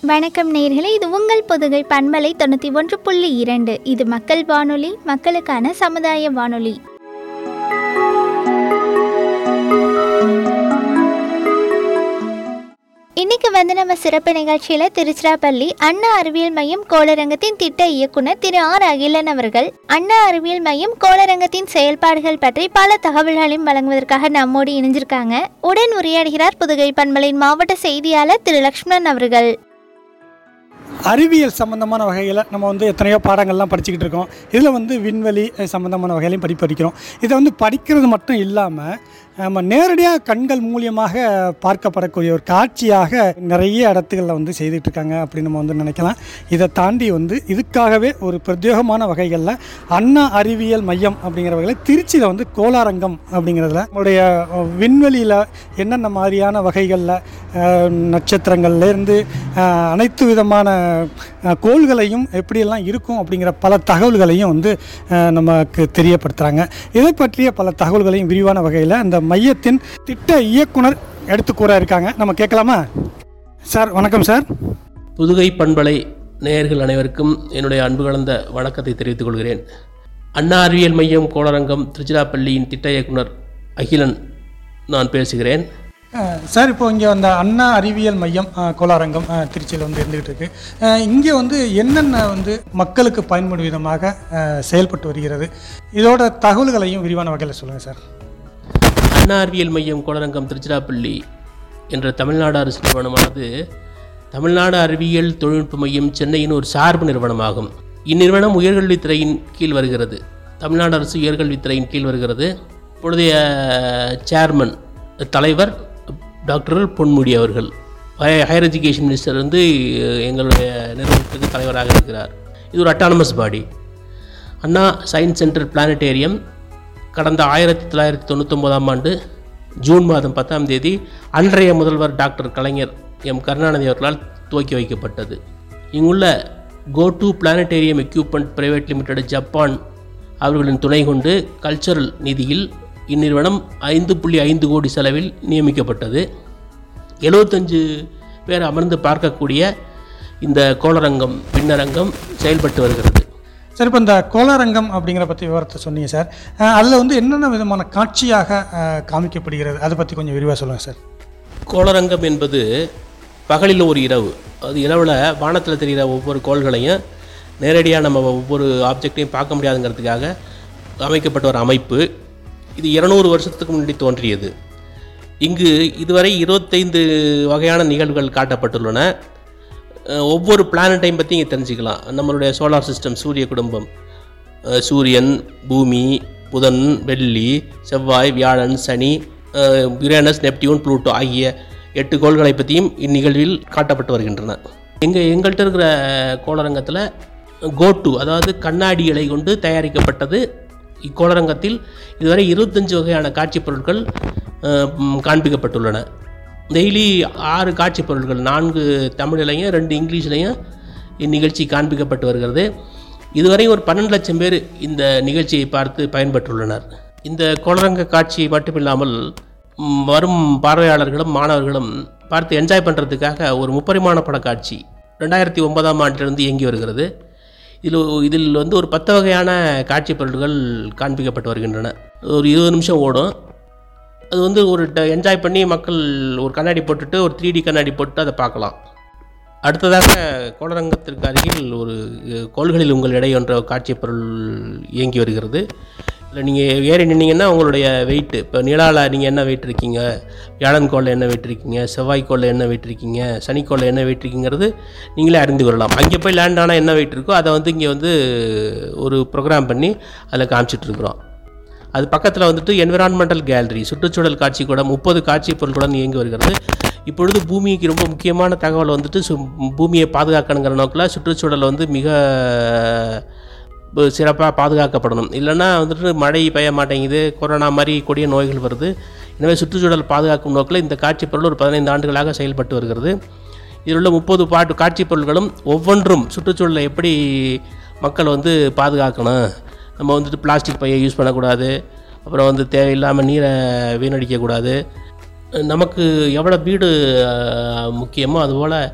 வணக்கம் நேர்களே இது உங்கள் பொதுகை பண்பலை தொண்ணூற்றி ஒன்று புள்ளி இரண்டு இது மக்கள் வானொலி மக்களுக்கான சமுதாய வானொலி இன்னைக்கு வந்து நம்ம சிறப்பு நிகழ்ச்சியில் திருச்சிராப்பள்ளி அண்ணா அறிவியல் மையம் கோளரங்கத்தின் திட்ட இயக்குனர் திரு ஆர் அகிலன் அவர்கள் அண்ணா அறிவியல் மையம் கோளரங்கத்தின் செயல்பாடுகள் பற்றி பல தகவல்களையும் வழங்குவதற்காக நம்மோடு இணைஞ்சிருக்காங்க உடன் உரையாடுகிறார் புதுகை பண்பலையின் மாவட்ட செய்தியாளர் திரு லக்ஷ்மணன் அவர்கள் அறிவியல் சம்மந்தமான வகையில் நம்ம வந்து எத்தனையோ பாடங்கள்லாம் படிச்சுக்கிட்டு இருக்கோம் இதில் வந்து விண்வெளி அஹ், சம்மந்தமான வகையிலையும் படி படிக்கிறோம் இதை வந்து படிக்கிறது மட்டும் இல்லாமல் நம்ம நேரடியாக கண்கள் மூலியமாக பார்க்கப்படக்கூடிய ஒரு காட்சியாக நிறைய இடத்துகளில் வந்து செய்துட்டு இருக்காங்க அப்படின்னு நம்ம வந்து நினைக்கலாம் இதை தாண்டி வந்து இதுக்காகவே ஒரு பிரத்யேகமான வகைகளில் அண்ணா அறிவியல் மையம் அப்படிங்கிற வகையில் திருச்சியில் வந்து கோலாரங்கம் அப்படிங்கிறதுல நம்மளுடைய அஹ், விண்வெளியில் என்னென்ன மாதிரியான வகைகளில் நட்சத்திரங்கள்லேருந்து அஹ், அனைத்து விதமான அஹ், கோள்களையும் எப்படியெல்லாம் இருக்கும் அப்படிங்கிற பல தகவல்களையும் வந்து அஹ், நமக்கு தெரியப்படுத்துகிறாங்க இதை பற்றிய பல தகவல்களையும் விரிவான வகையில் அந்த மையத்தின் திட்ட இயக்குனர் எடுத்து கூற இருக்காங்க நம்ம கேட்கலாமா சார் வணக்கம் சார் புதுகை பண்பலை நேயர்கள் அனைவருக்கும் என்னுடைய அன்பு கலந்த வணக்கத்தை தெரிவித்துக் கொள்கிறேன் அண்ணா அறிவியல் மையம் கோளரங்கம் திருச்சிராப்பள்ளியின் திட்ட இயக்குனர் அகிலன் நான் பேசுகிறேன் அஹ், சார் இப்போ இங்கே அந்த அண்ணா அறிவியல் மையம் அஹ், கோலாரங்கம் அஹ், திருச்சியில் வந்து இருந்துகிட்டு இருக்கு அஹ், இங்கே வந்து என்னென்ன வந்து மக்களுக்கு பயன்படும் விதமாக அஹ், செயல்பட்டு வருகிறது இதோட தகவல்களையும் விரிவான வகையில் சொல்லுங்கள் சார் அண்ணா அறிவியல் மையம் கோளரங்கம் திருச்சிராப்பள்ளி என்ற தமிழ்நாடு அரசு நிறுவனமானது தமிழ்நாடு அறிவியல் தொழில்நுட்ப மையம் சென்னையின் ஒரு சார்பு நிறுவனமாகும் இந்நிறுவனம் உயர்கல்வித்துறையின் கீழ் வருகிறது தமிழ்நாடு அரசு உயர்கல்வித்துறையின் கீழ் வருகிறது இப்பொழுதைய சேர்மன் தலைவர் டாக்டர் பொன்முடி அவர்கள் ஹை- ஹையர் எஜுகேஷன் மினிஸ்டர் வந்து எங்களுடைய நிறுவனத்துக்கு தலைவராக இருக்கிறார் இது ஒரு autonomous body Anna science centre planetarium கடந்த ஆயிரத்தி தொள்ளாயிரத்தி தொண்ணூத்தொம்போதாம் ஆண்டு ஜூன் மாதம் பத்தாம் தேதி அன்றைய முதல்வர் டாக்டர் கலைஞர் எம் கருணாநிதி அவர்களால் துவக்கி வைக்கப்பட்டது இங்குள்ள Goto planetarium equipment private limited Japan அவர்களின் துணை கொண்டு கல்ச்சரல் நிதியில் இந்நிறுவனம் ஐந்து புள்ளி ஐந்து கோடி செலவில் நியமிக்கப்பட்டது எழுபத்தஞ்சு பேர் அமர்ந்து பார்க்கக்கூடிய இந்த கோளரங்கம் பின்னரங்கம் செயல்பட்டு வருகிறது சார் இப்போ இந்த கோலாரங்கம் அப்படிங்கிற பற்றி விவரத்தை சொன்னீங்க சார் அதில் வந்து என்னென்ன விதமான காட்சியாக அஹ், காமிக்கப்படுகிறது அதை பற்றி கொஞ்சம் விரிவாக சொல்லுங்கள் சார் கோளரங்கம் என்பது பகலில் ஒரு இரவு அது இரவில் வானத்தில் தெரிகிற ஒவ்வொரு கோள்களையும் நேரடியாக நம்ம ஒவ்வொரு ஆப்ஜெக்டையும் பார்க்க முடியாதுங்கிறதுக்காக அமைக்கப்பட்ட ஒரு அமைப்பு இது இருநூறு வருஷத்துக்கு முன்னாடி தோன்றியது இங்கு இதுவரை இருபத்தைந்து வகையான நிகழ்வுகள் காட்டப்பட்டுள்ளன அஹ் ஒவ்வொரு பிளானட்டையும் பற்றி இங்கே தெரிஞ்சுக்கலாம் நம்மளுடைய சோலார் சிஸ்டம் சூரிய குடும்பம் அஹ் சூரியன் பூமி புதன் வெள்ளி செவ்வாய் வியாழன் சனி அஹ் யுரேனஸ் நெப்டியூன் ப்ளூட்டோ ஆகிய எட்டு கோள்களை பற்றியும் இந்நிகழ்வில் காட்டப்பட்டு வருகின்றன எங்கள் எங்கள்கிட்ட இருக்கிற கோளரங்கத்தில் கோட்டு அதாவது கண்ணாடிகளை கொண்டு தயாரிக்கப்பட்டது இக்கோளரங்கத்தில் இதுவரை இருபத்தஞ்சு வகையான காட்சிப் பொருட்கள் அஹ், ம், காண்பிக்கப்பட்டுள்ளன டெய்லி ஆறு காட்சிப் பொருட்கள் நான்கு தமிழ்லையும் ரெண்டு இங்கிலீஷ்லையும் இந்நிகழ்ச்சி காண்பிக்கப்பட்டு வருகிறது இதுவரை ஒரு பன்னெண்டு லட்சம் பேர் இந்த நிகழ்ச்சியை பார்த்து பயன்பெற்றுள்ளனர் இந்த கோளரங்க காட்சி மட்டுமில்லாமல் ம், வரும் பார்வையாளர்களும் மாணவர்களும் பார்த்து என்ஜாய் பண்ணுறதுக்காக ஒரு முப்பரிமாண படக்காட்சி ரெண்டாயிரத்தி ஒன்பதாம் ஆண்டிலிருந்து இயங்கி வருகிறது இதில் இதில் வந்து ஒரு பத்து வகையான காட்சிப் பொருட்கள் காண்பிக்கப்பட்டு வருகின்றன ஒரு இருபது நிமிஷம் ஓடும் அது வந்து ஒரு என்ஜாய் பண்ணி மக்கள் ஒரு கண்ணாடி போட்டுட்டு ஒரு த்ரீ டி கண்ணாடி போட்டு அதை பார்க்கலாம் அடுத்ததாக கோளரங்கத்திற்கு அருகில் ஒரு அஹ், கோள்களில் உங்கள் எடை என்ற காட்சிப் பொருள் இயங்கி வருகிறது இல்லை நீங்கள் ஏறி நின்னீங்கன்னா உங்களுடைய வெயிட்டு இப்போ நிலாவில் நீங்கள் என்ன வெயிட் இருக்கீங்க வியாழன் கோளில் என்ன வெயிட் இருக்கீங்க செவ்வாய் கோளில் என்ன வெயிட் இருக்கீங்க சனிக்கோளில் என்ன வெயிட் இருக்கீங்கிறது நீங்களே அறிந்து கொள்ளலாம் அங்கே போய் லேண்ட் ஆனால் என்ன வெயிட் இருக்கோ அதை வந்து இங்கே வந்து ஒரு ப்ரோக்ராம் பண்ணி அதில் காமிச்சிட்டு இருக்கிறோம் அது பக்கத்தில் வந்துட்டு என்விரான்மெண்டல் கேலரி சுற்றுச்சூழல் காட்சி கூட முப்பது காட்சி பொருட்களுடன் இயங்கி வருகிறது இப்பொழுது பூமிக்கு ரொம்ப முக்கியமான தகவல் வந்துட்டு சு பூமியை பாதுகாக்கணுங்கிற நோக்கில் சுற்றுச்சூழல் வந்து மிக சிறப்பாக பாதுகாக்கப்படணும் இல்லைன்னா வந்துட்டு மழை பெய்ய மாட்டேங்குது கொரோனா மாதிரி கொடிய நோய்கள் வருது எனவே சுற்றுச்சூழல் பாதுகாக்கும் நோக்கில் இந்த காட்சிப் பொருள் ஒரு பதினைந்து ஆண்டுகளாக செயல்பட்டு வருகிறது இதில் உள்ள முப்பது பாட்டு காட்சிப் பொருட்களும் ஒவ்வொன்றும் சுற்றுச்சூழலை எப்படி மக்கள் வந்து பாதுகாக்கணும் நம்ம வந்துட்டு பிளாஸ்டிக் பையை யூஸ் பண்ணக்கூடாது அப்புறம் வந்து தேவையில்லாமல் நீரை வீணடிக்கக்கூடாது நமக்கு எவ்வளோ வீடு அஹ், முக்கியமோ அதுபோல்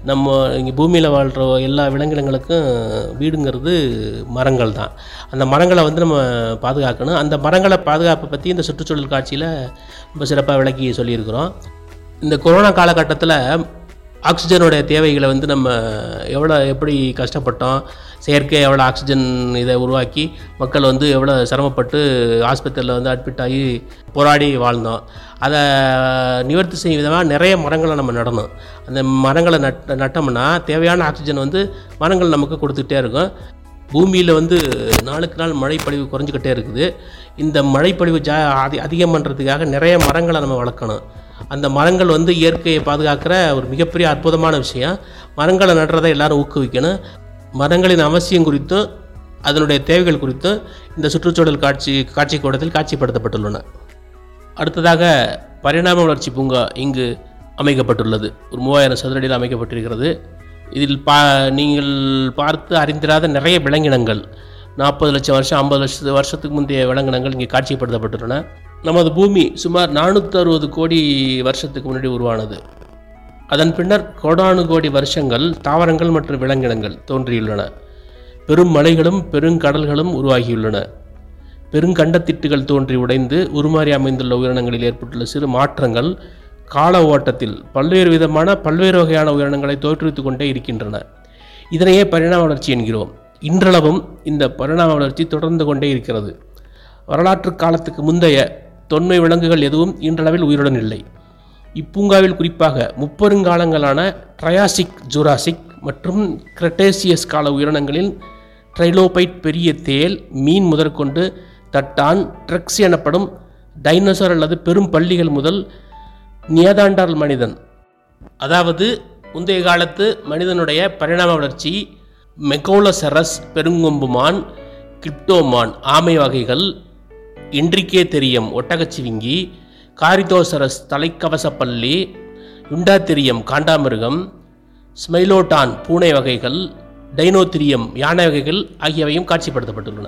நம்ம இங்கே பூமியில் வாழ்கிற எல்லா விலங்கினங்களுக்கும் வீடுங்கிறது மரங்கள் தான் அந்த மரங்களை வந்து நம்ம பாதுகாக்கணும் அந்த மரங்களை பாதுகாப்பை பற்றி இந்த சுற்றுச்சூழல் காட்சியில் ரொம்ப சிறப்பாக விளக்கி சொல்லியிருக்கிறோம் இந்த கொரோனா காலகட்டத்தில் ஆக்சிஜனுடைய தேவைகளை வந்து நம்ம எவ்வளோ எப்படி கஷ்டப்பட்டோம் செயற்கை எவ்வளோ ஆக்சிஜன் இதை உருவாக்கி மக்கள் வந்து எவ்வளோ சிரமப்பட்டு ஆஸ்பத்திரியில் வந்து அட்மிட் ஆகி போராடி வாழ்ந்தோம் அதை நிவர்த்தி செய்யும் விதமாக நிறைய மரங்களை நம்ம நடணும் அந்த மரங்களை நட் நட்டோம்னா தேவையான ஆக்சிஜன் வந்து மரங்கள் நமக்கு கொடுத்துக்கிட்டே இருக்கும் பூமியில் வந்து நாளுக்கு நாள் மழைப்பொழிவு குறைஞ்சிக்கிட்டே இருக்குது இந்த மழைப்பொழிவு ஜா அதி அதிகம் பண்ணுறதுக்காக நிறைய மரங்களை நம்ம வளர்க்கணும் அந்த மரங்கள் வந்து இயற்கையை பாதுகாக்கிற ஒரு மிகப்பெரிய அற்புதமான விஷயம் மரங்களை நடுறதை எல்லாரும் ஊக்குவிக்கணும் மரங்களின் அவசியம் குறித்தும் அதனுடைய தேவைகள் குறித்தும் இந்த சுற்றுச்சூழல் காட்சி காட்சி கூடத்தில் காட்சிப்படுத்தப்பட்டுள்ளன அடுத்ததாக பரிணாம வளர்ச்சி பூங்கா இங்கு அமைக்கப்பட்டுள்ளது ஒரு மூவாயிரம் சதுரடியில் அமைக்கப்பட்டிருக்கிறது இதில் பா நீங்கள் பார்த்து அறிந்திராத நிறைய விலங்கினங்கள் நாற்பது லட்சம் வருஷம் ஐம்பது லட்சம் வருஷத்துக்கு முந்தைய விலங்கினங்கள் இங்கே காட்சிப்படுத்தப்பட்டுள்ளன நமது பூமி சுமார் நானூற்றி அறுபது கோடி வருஷத்துக்கு முன்னாடி உருவானது அதன் பின்னர் கோடானு கோடி வருஷங்கள் தாவரங்கள் மற்றும் விலங்கினங்கள் தோன்றியுள்ளன பெரும் மலைகளும் பெருங்கடல்களும் உருவாகியுள்ளன பெருங்கண்டத்திட்டுகள் தோன்றி உடைந்து உருமாறி அமைந்துள்ள உயிரினங்களில் ஏற்பட்டுள்ள சிறு மாற்றங்கள் கால ஓட்டத்தில் பல்வேறு விதமான பல்வேறு வகையான உயிரினங்களை தோற்றுவித்துக் கொண்டே இருக்கின்றன இதனையே பரிணாம வளர்ச்சி என்கிறோம் இன்றளவும் இந்த பரிணாம வளர்ச்சி தொடர்ந்து கொண்டே இருக்கிறது வரலாற்று காலத்துக்கு முந்தைய தொன்மை விலங்குகள் எதுவும் இன்றளவில் உயிருடன் இல்லை இப்பூங்காவில் குறிப்பாக முப்பெருங்காலங்களான ட்ரையாசிக் ஜூராசிக் மற்றும் கிரெட்டேசியஸ் கால உயிரினங்களில் ட்ரைலோபைட் பெரிய தேல் மீன் முதற்கொண்டு தட்டான் ட்ரெக்ஸ் எனப்படும் டைனோசர் அல்லது பெரும் பள்ளிகள் முதல் நியதாண்டால் மனிதன் அதாவது முந்தைய காலத்து மனிதனுடைய பரிணாம வளர்ச்சி மெகோலசரஸ் பெருங்கொம்புமான் கிப்டோமான் ஆமை வகைகள் இன்றிக்கே தெரியும் ஒட்டகச்சிவிங்கி காரிதோசரஸ் தலைக்கவசப்பள்ளி யுண்டாத்திரியம் காண்டாமிருகம் ஸ்மைலோட்டான் பூனை வகைகள் டைனோத்திரியம் யானை வகைகள் ஆகியவையும் காட்சிப்படுத்தப்பட்டுள்ளன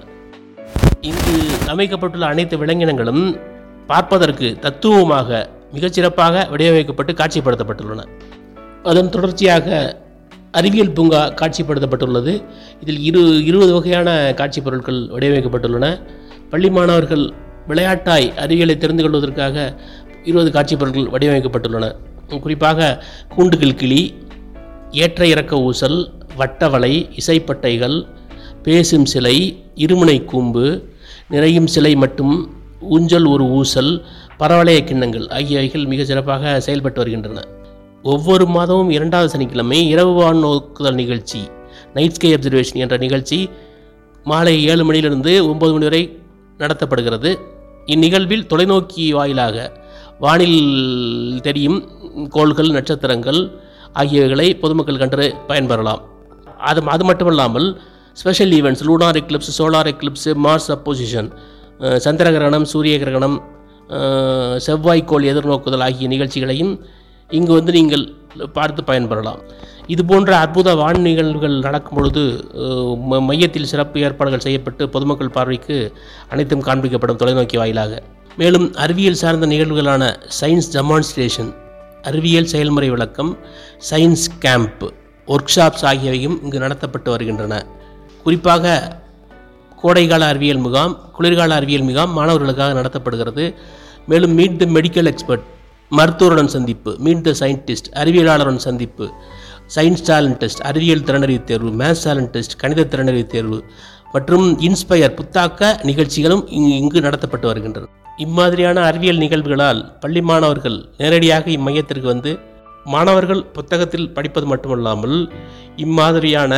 இங்கு அமைக்கப்பட்டுள்ள அனைத்து விலங்கினங்களும் பார்ப்பதற்கு தத்துவமாக மிகச்சிறப்பாக வடிவமைக்கப்பட்டு காட்சிப்படுத்தப்பட்டுள்ளன அதன் தொடர்ச்சியாக அறிவியல் பூங்கா காட்சிப்படுத்தப்பட்டுள்ளது இதில் இரு இருபது வகையான காட்சி பொருட்கள் வடிவமைக்கப்பட்டுள்ளன பள்ளி மாணவர்கள் விளையாட்டாய் அறிவியலை தெரிந்து கொள்வதற்காக இருபது காட்சி பொருட்கள் வடிவமைக்கப்பட்டுள்ளன குறிப்பாக கூண்டுகள் கிளி ஏற்ற இறக்க ஊசல் வட்டவளை இசைப்பட்டைகள் பேசும் சிலை இருமுனை கூம்பு நிறையும் சிலை மட்டும் ஊஞ்சல் ஒரு ஊசல் பரவளைய கிண்ணங்கள் ஆகியவைகள் மிக சிறப்பாக செயல்பட்டு வருகின்றன ஒவ்வொரு மாதமும் இரண்டாவது சனிக்கிழமை இரவு வான் நோக்குதல் நிகழ்ச்சி நைட் ஸ்கை அப்சர்வேஷன் என்ற நிகழ்ச்சி மாலை ஏழு மணியிலிருந்து ஒன்பது மணி வரை நடத்தப்படுகிறது இந்நிகழ்வில் தொலைநோக்கி வாயிலாக வானில் தெரியும் கோள்கள் நட்சத்திரங்கள் ஆகியவைகளை பொதுமக்கள் கண்டு பயன்பெறலாம் அது அது மட்டுமல்லாமல் special events lunar eclipse solar eclipse Mars opposition சந்திர கிரகணம் சூரிய கிரகணம் அஹ், செவ்வாய்க்கோள் எதிர்நோக்குதல் ஆகிய நிகழ்ச்சிகளையும் இங்கு வந்து நீங்கள் பார்த்து பயன்பெறலாம் இது போன்ற அற்புத வான் நிகழ்வுகள் நடக்கும் பொழுது அஹ், ம- மையத்தில் சிறப்பு ஏற்பாடுகள் செய்யப்பட்டு பொதுமக்கள் பார்வைக்கு அனைத்தும் காண்பிக்கப்படும் தொலைநோக்கி வாயிலாக மேலும் அறிவியல் சார்ந்த நிகழ்வுகளான சயின்ஸ் டெமான்ஸ்ட்ரேஷன் அறிவியல் செயல்முறை விளக்கம் சயின்ஸ் கேம்ப் ஒர்க் ஷாப்ஸ் ஆகியவையும் இங்கு நடத்தப்பட்டு வருகின்றன குறிப்பாக கோடைக்கால அறிவியல் முகாம் குளிர்கால அறிவியல் முகாம் மாணவர்களுக்காக நடத்தப்படுகிறது மேலும் மீட் த மெடிக்கல் எக்ஸ்பர்ட் மருத்துவருடன் சந்திப்பு மீட் த சயின்டிஸ்ட் அறிவியலாளருடன் சந்திப்பு சயின்ஸ் டேலண்ட் டெஸ்ட் அறிவியல் திறனறிவு தேர்வு மேத்ஸ் டேலண்ட் டெஸ்ட் கணித திறனறிவு தேர்வு மற்றும் இன்ஸ்பயர் புத்தாக்க நிகழ்ச்சிகளும் இங்கு இங்கு நடத்தப்பட்டு வருகின்றன இம்மாதிரியான அறிவியல் நிகழ்வுகளால் பள்ளி மாணவர்கள் நேரடியாக இம்மையத்திற்கு வந்து மாணவர்கள் புத்தகத்தில் படிப்பது மட்டுமல்லாமல் இம்மாதிரியான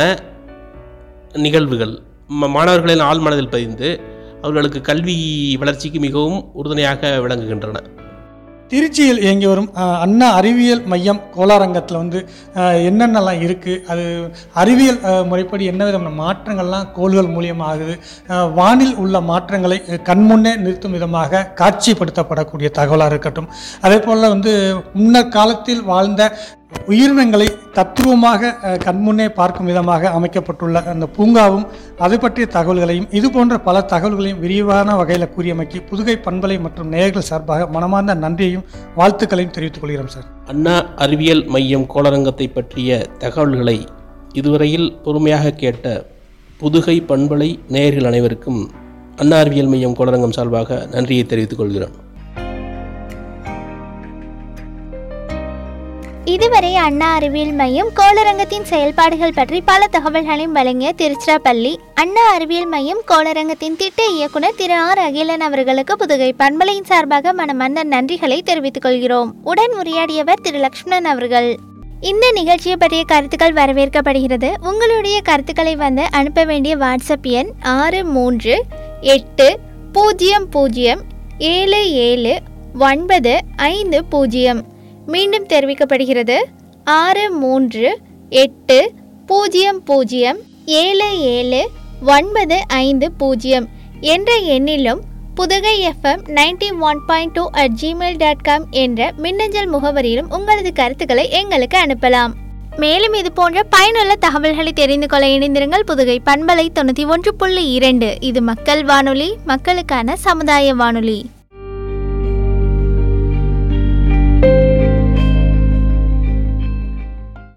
நிகழ்வுகள் ம- மாணவர்களின் ஆழ் மனதில் பதிந்து அவர்களுக்கு கல்வி வளர்ச்சிக்கு மிகவும் உறுதுணையாக விளங்குகின்றன திருச்சியில் இயங்கி வரும் அஹ், அண்ணா அறிவியல் மையம் கோலாரங்கத்தில் வந்து அஹ், என்னென்னலாம் இருக்குது அது அறிவியல் அஹ், முறைப்படி என்ன விதமான மாற்றங்கள்லாம் கோள்கள் மூலியமாக ஆகுது அஹ், வானில் உள்ள மாற்றங்களை அஹ், கண்முன்னே நிறுத்தும் விதமாக காட்சிப்படுத்தப்படக்கூடிய தகவலாக இருக்கட்டும் அதே போல் வந்து முன்னர் காலத்தில் வாழ்ந்த உயிரினங்களை தத்துவமாக அஹ், கண்முன்னே பார்க்கும் விதமாக அமைக்கப்பட்டுள்ள அந்த பூங்காவும் அது பற்றிய தகவல்களையும் இது போன்ற பல தகவல்களையும் விரிவான வகையில் கூறியமைக்கு புதுகை பண்பலை மற்றும் நேயர்கள் சார்பாக மனமார்ந்த நன்றியையும் வாழ்த்துக்களையும் தெரிவித்துக் கொள்கிறோம் சார் அண்ணா அறிவியல் மையம் கோளரங்கத்தை பற்றிய தகவல்களை இதுவரையில் பொறுமையாக கேட்ட புதுகை பண்பலை நேயர்கள் அனைவருக்கும் அண்ணா அறிவியல் மையம் கோளரங்கம் சார்பாக நன்றியை தெரிவித்துக் கொள்கிறோம் இதுவரை அண்ணா அறிவியல் மையம் கோளரங்கத்தின் செயல்பாடுகள் பற்றி பல தகவல்களையும் வழங்கிய திருச்சிராப்பள்ளி அண்ணா அறிவியல் மையம் கோளரங்கத்தின் திட்ட இயக்குனர் திரு ஆர் அகிலன் அவர்களுக்கு புதுகை பண்பலையின் சார்பாக மனமார்ந்த நன்றிகளை தெரிவித்துக் கொள்கிறோம் உடன் உரையாடியவர் திரு லக்ஷ்மணன் அவர்கள் இந்த நிகழ்ச்சியை பற்றிய கருத்துக்கள் வரவேற்கப்படுகிறது உங்களுடைய கருத்துக்களை வந்து அனுப்ப வேண்டிய வாட்ஸ்அப் எண் ஆறு மூன்று எட்டு பூஜ்ஜியம் பூஜ்ஜியம் ஏழு ஏழு ஒன்பது ஐந்து பூஜ்ஜியம் மீண்டும் தெரிவிக்கப்படுகிறது ஆறு மூன்று எட்டு பூஜ்ஜியம் பூஜ்ஜியம் ஏழு ஏழு ஒன்பது ஐந்து பூஜ்ஜியம் என்ற எண்ணிலும் Pudugai FM ninety one point two at Gmail dot com என்ற மின்னஞ்சல் முகவரியிலும் உங்களது கருத்துக்களை எங்களுக்கு அனுப்பலாம் மேலும் இது போன்ற பயனுள்ள தகவல்களை தெரிந்து கொள்ள இணைந்திருங்கள் புதுகை பண்பலை தொண்ணூற்றி ஒன்று புள்ளி இரண்டு இது மக்கள் வானொலி மக்களுக்கான சமுதாய வானொலி